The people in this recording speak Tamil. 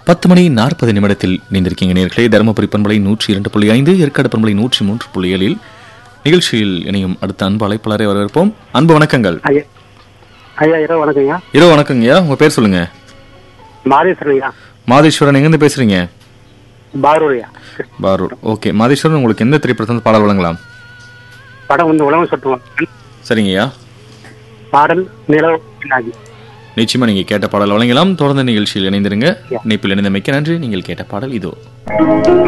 பத்து மணி நாற்பது நிமிடத்தில் இணைந்திருக்கீங்க நேர்களே தருமபுரி பண்பலை நூற்றி இரண்டு புள்ளி ஐந்து ஏற்காடு பண்பலை நூற்றி மூன்று புள்ளி ஏழில் நிகழ்ச்சியில் இணையும் அடுத்த அன்பு அழைப்பாளரை வரவேற்போம் அன்பு வணக்கங்கள் ஐயா ஐயா இரவு வணக்கங்க இரவு வணக்கங்கய்யா உங்க பேர் சொல்லுங்க மாதேஸ்வரன் மாதேஸ்வரன் எங்கேருந்து பேசுறீங்க பாரூரியா பாரூர் ஓகே மாதேஸ்வரன் உங்களுக்கு எந்த திரைப்படத்தில் பாடல் வழங்கலாம் படம் வந்து உலகம் சுட்டுவோம் சரிங்கய்யா பாடல் நிலவு பின்னாடி நிச்சயமா நீங்க கேட்ட பாடல் வழங்கலாம் தொடர்ந்து நிகழ்ச்சியில் இணைந்திருங்க Yeah. இணைப்பில் இணைந்தமைக்க நன்றி நீங்கள் கேட்ட பாடல் இதோ